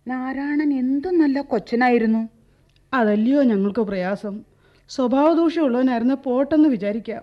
നാരായണൻ എന്തു നല്ല കൊച്ചനായിരുന്നു അതല്ലയോ ഞങ്ങൾക്ക് പ്രയാസം സ്വഭാവദൂഷ്യമുള്ളവനായിരുന്നു പോട്ടെന്ന് വിചാരിക്കാം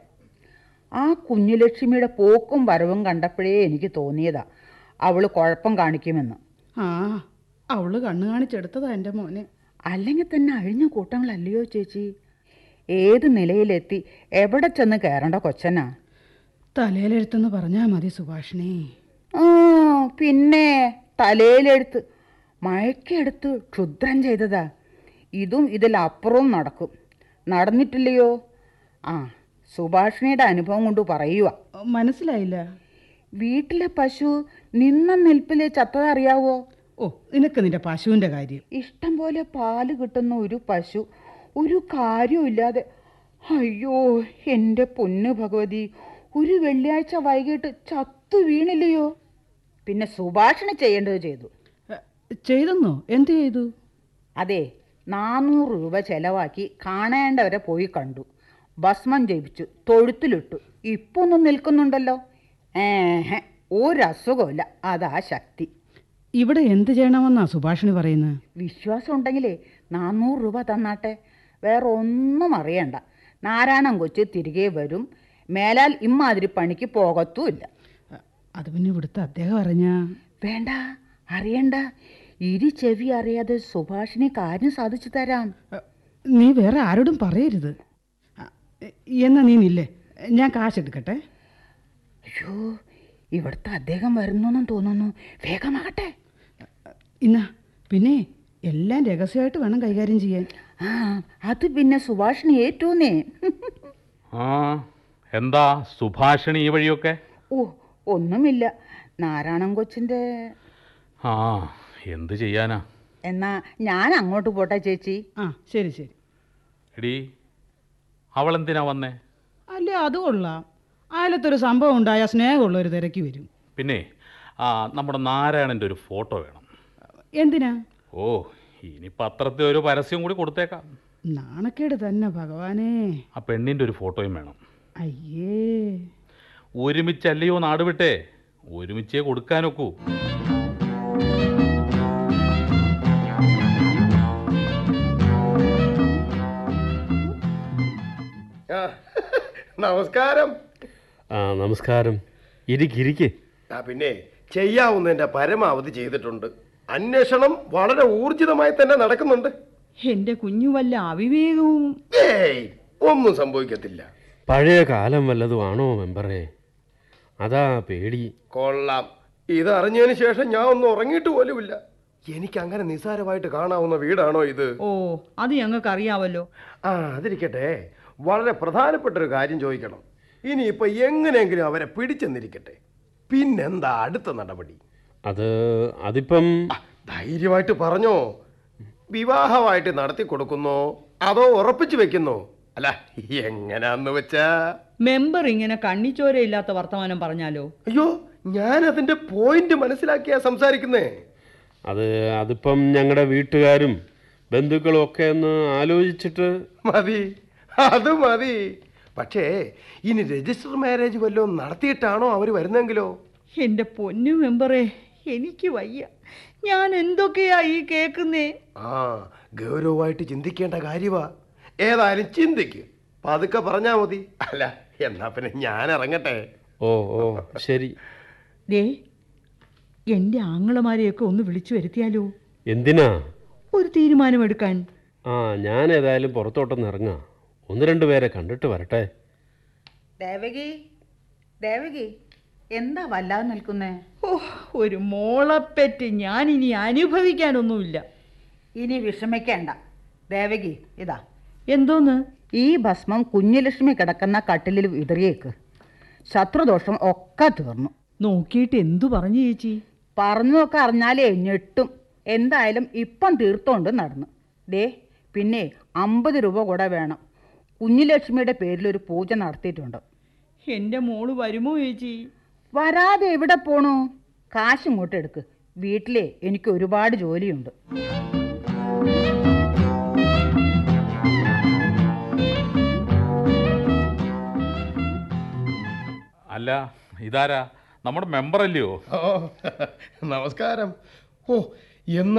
ആ കുഞ്ഞുലക്ഷ്മിയുടെ പോക്കും വരവും കണ്ടപ്പോഴേ എനിക്ക് തോന്നിയതാ അവള് കുഴപ്പം കാണിക്കുമെന്ന് ആ അവള് കണ്ണു കാണിച്ചെടുത്തതാ എൻ്റെ മോനെ അല്ലെങ്കിൽ തന്നെ അഴിഞ്ഞ കൂട്ടങ്ങളല്ലയോ ചേച്ചി ഏത് നിലയിലെത്തി എവിടെ ചെന്ന് കയറേണ്ട കൊച്ചനാ തലയിലെഴുത്തെന്ന് പറഞ്ഞാൽ മതി സുഭാഷിണി ആ പിന്നെ തലയിലെടുത്ത് മയക്കെടുത്ത് ക്ഷുദ്രം ചെയ്തതാ ഇതും ഇതിലപ്പുറവും നടക്കും നടന്നിട്ടില്ലയോ ആ സുഭാഷിണിയുടെ അനുഭവം കൊണ്ട് പറയുക മനസ്സിലായില്ല വീട്ടിലെ പശു നിന്ന നിൽപ്പിൽ ചത്തതറിയാവോ ഓ നിനക്ക് നിന്റെ പശുവിൻ്റെ കാര്യം ഇഷ്ടം പോലെ പാല് കിട്ടുന്ന ഒരു പശു ഒരു കാര്യമില്ലാതെ അയ്യോ എൻ്റെ പൊന്നു ഭഗവതി ഒരു വെള്ളിയാഴ്ച വൈകിട്ട് ചത്തു വീണില്ലയോ പിന്നെ സുഭാഷണി ചെയ്യേണ്ടത് ചെയ്തു എ, ചെയ്തെന്നോ എന്ത് ചെയ്തു അതെ നാനൂറ് രൂപ ചെലവാക്കി കാണേണ്ടവരെ പോയി കണ്ടു ഭസ്മം ജയിപ്പിച്ചു തൊഴുത്തിലിട്ടു ഇപ്പൊ ഒന്നും നിൽക്കുന്നുണ്ടല്ലോ ഏഹ് ഒരസുഖമില്ല അതാ ശക്തി ഇവിടെ എന്ത് ചെയ്യണമെന്നാ സുഭാഷിണി പറയുന്നത് വിശ്വാസം ഉണ്ടെങ്കിലേ നാനൂറ് രൂപ തന്നാട്ടെ വേറെ ഒന്നും അറിയണ്ട നാരായണൻ കൊച്ച് തിരികെ വരും മേലാൽ ഇമ്മാതിരി പണിക്ക് പോകത്തുമില്ല എ, അത് പിന്നെ ഇവിടുത്തെ അദ്ദേഹം അറിഞ്ഞ വേണ്ട അറിയണ്ട ഇരി ചെവി അറിയാതെ സുഭാഷിനെ കാര്യം സാധിച്ചു തരാം നീ വേറെ ആരോടും പറയരുത് അ, എന്നാ നീ നില്ലേ ഞാൻ കാശെടുക്കട്ടെ അയ്യോ ഇവിടുത്തെ അദ്ദേഹം വരുന്നെന്നും തോന്നുന്നു വേഗമാകട്ടെ ഇന്നാ പിന്നെ എല്ലാം രഹസ്യമായിട്ട് വേണം കൈകാര്യം ചെയ്യാൻ ആ അത് പിന്നെ സുഭാഷിണി ഏറ്റൂന്നേ ആ എന്താ സുഭാഷിണി ഈ വഴിയൊക്കെ ഓ ഒന്നുമില്ല നാരായണൻ കൊച്ചിൻ്റെ ആ എന്ത് ചെയ്യാനാ എന്നാ ഞാൻ അങ്ങോട്ട് പോട്ടെ ചേച്ചി ആ ശരി ശരി എടീ അവളെന്തിനാ വന്നേ അല്ലേ അത് കൊള്ളാം അയലത്തൊരു സംഭവം ഉണ്ടായ സ്നേഹമുള്ളവർ തിരക്കി വരും പിന്നെ ആ നമ്മുടെ നാരായണൻ്റെ ഒരു ഫോട്ടോ വേണം എന്തിനാ ഓ ഇനി പത്രത്തിൽ ഒരു പരസ്യം കൂടി കൊടുത്തേക്കാം നാണക്കേട് തന്നെ ഭഗവാനേ ആ പെണ്ണിൻ്റെ ഒരു ഫോട്ടോയും വേണം അയ്യേ ഒരുമിച്ചല്ലയോ നാട് വിട്ടേ ഒരുമിച്ചേ കൊടുക്കാനൊക്കൂ ആ, നമസ്കാരം ആ നമസ്കാരം ഇരിക്കിരിക്ക് ആ പിന്നെ ചെയ്യാവുന്നതിന്റെ പരമാവധി ചെയ്തിട്ടുണ്ട് അന്വേഷണം വളരെ ഊർജിതമായി തന്നെ നടക്കുന്നുണ്ട് എൻ്റെ കുഞ്ഞു വല്ല അവിവേകവും ഏയ് ഒന്നും സംഭവിക്കത്തില്ല പഴയ കാലം വല്ലതും ആണോ മെമ്പറേ അതാ പേടി കൊള്ളാം ഇത് അറിഞ്ഞതിന് ശേഷം ഞാൻ ഒന്നും ഉറങ്ങിയിട്ട് പോലുമില്ല എനിക്ക് അങ്ങനെ നിസ്സാരമായിട്ട് കാണാവുന്ന വീടാണോ ഇത് ഓ അത് ഞങ്ങൾക്ക് അറിയാവല്ലോ ആ അതിരിക്കട്ടെ വളരെ പ്രധാനപ്പെട്ട ഒരു കാര്യം ചോദിക്കണം ഇനിയിപ്പോ എങ്ങനെയെങ്കിലും അവരെ പിടിച്ചെന്നിരിക്കട്ടെ പിന്നെന്താ അടുത്ത നടപടി അത് അതിപ്പം ആ, ധൈര്യമായിട്ട് പറഞ്ഞോ വിവാഹമായിട്ട് നടത്തി കൊടുക്കുന്നോ അതോ ഉറപ്പിച്ചു വെക്കുന്നോ അല്ല എങ്ങനാന്ന് വെച്ചാ മെമ്പർ ഇങ്ങനെ കണ്ണിച്ചോരയില്ലാത്ത വർത്തമാനം പറഞ്ഞാലോ അയ്യോ ഞാൻ അതിന്റെ പോയിന്റ് മനസ്സിലാക്കിയാ സംസാരിക്കുന്നേ അത് അതിപ്പം ഞങ്ങളുടെ വീട്ടുകാരും ബന്ധുക്കളും ഒക്കെ ഒന്ന് ആലോചിച്ചിട്ട് മതി അത് മതി പക്ഷേ ഇനി രജിസ്റ്റർ മാരേജ് വല്ലതും നടത്തിയിട്ടാണോ അവർ വരുന്നെങ്കിലോ എൻ്റെ പൊന്നു മെമ്പറേ എനിക്ക് വയ്യ ഞാൻ എന്തൊക്കെയാ ഈ കേക്കുന്നേ ആ ഗൗരവമായിട്ട് ചിന്തിക്കേണ്ട കാര്യമാ ഏതായാലും ചിന്തിക്ക് പതുക്കെ പറഞ്ഞാ മതി അല്ല എന്നാ പിന്നെ ഞാൻ ഇറങ്ങട്ടെ ഓ ഓ ശരി ദേ എൻ്റെ ആങ്ങളമാരെയൊക്കെ ഒന്ന് വിളിച്ചു വരുത്തിയാലോ എന്തിനാ ഒരു തീരുമാനമെടുക്കാൻ ആ ഞാൻ ഏതായാലും പുറത്തോട്ടൊന്ന് ഇറങ്ങാം ഒന്ന് രണ്ട് പേരെ കണ്ടിട്ട് വരട്ടെ ദേവകി ദേവകി എന്താ വല്ലാതെ നിൽക്കുന്നേ ഓ ഒരു മോളപ്പെറ്റ് ഞാൻ ഇനി അനുഭവിക്കാനൊന്നുമില്ല ഇനി വിഷമിക്കേണ്ട ദേവകി ഇതാ എന്തോന്ന് ഈ ഭസ്മം കുഞ്ഞുലക്ഷ്മി കിടക്കുന്ന കട്ടിലിൽ വിതറിയേക്ക് ശത്രുദോഷം ഒക്കെ തീർന്നു നോക്കിയിട്ട് എന്തു പറഞ്ഞു ചേച്ചി പറഞ്ഞതൊക്കെ അറിഞ്ഞാലേ ഞെട്ടും എന്തായാലും ഇപ്പം തീർത്തോണ്ട് നടന്നു ദേ പിന്നെ അമ്പത് രൂപ കൂടെ വേണം കുഞ്ഞുലക്ഷ്മിയുടെ പേരിൽ ഒരു പൂജ നടത്തിയിട്ടുണ്ട് എൻ്റെ മോള് വരുമോ ചേച്ചി വരാതെ എവിടെ പോണു കാശ് ഇങ്ങോട്ട് എടുക്ക് വീട്ടിലെ എനിക്ക് ഒരുപാട് ജോലിയുണ്ട് അല്ല ഇതാരാ നമ്മുടെ മെമ്പർ അല്ലയോ ഓ നമസ്കാരം ഓ എന്നാ